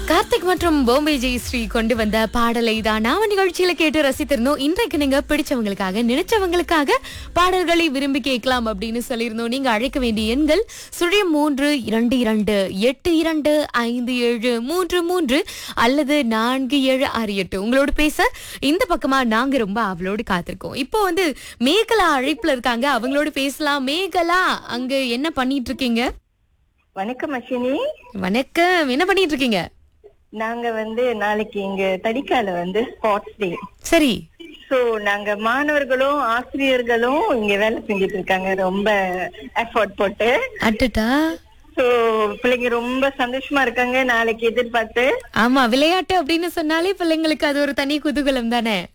கார்த்திக் மற்றும் பாம்பே ஜெயஸ்ரீ கொண்டு வந்த பாடலை தான் நாம நிகழ்ச்சியில கேட்டு ரசித்திருந்தோம் இன்றைக்கு நீங்க பிடிச்சவங்களுக்காக நினைச்சவங்களுக்காக பாடல்களை விரும்பி கேட்கலாம் அப்படின்னு சொல்லியிருந்தோம் நீங்க அழைக்க வேண்டிய எண்கள் சுழியம் மூன்று இரண்டு இரண்டு எட்டு இரண்டு ஐந்து ஏழு மூன்று மூன்று அல்லது நான்கு ஏழு ஆறு எட்டு உங்களோட பேச இந்த பக்கமா நாங்க ரொம்ப அவளோடு காத்திருக்கோம் இப்போ வந்து மேகலா அழைப்புல இருக்காங்க அவங்களோட பேசலாம் மேகலா அங்க என்ன பண்ணிட்டு இருக்கீங்க வணக்கம் அஸ்வினி வணக்கம் என்ன பண்ணிட்டு இருக்கீங்க நாங்க வந்து நாளைக்கு இங்க தடிக்கால வந்து ஸ்போர்ட்ஸ் டே சரி சோ நாங்க மாணவர்களும் ஆசிரியர்களும் இங்க வேலை செஞ்சுட்டு இருக்காங்க ரொம்ப எஃபோர்ட் போட்டு அட்டட்டா சோ பிள்ளைங்க ரொம்ப சந்தோஷமா இருக்காங்க நாளைக்கு எதிர்பார்த்து ஆமா விளையாட்டு அப்படின்னு சொன்னாலே பிள்ளைங்களுக்கு அது ஒரு தனி குதூகலம் தானே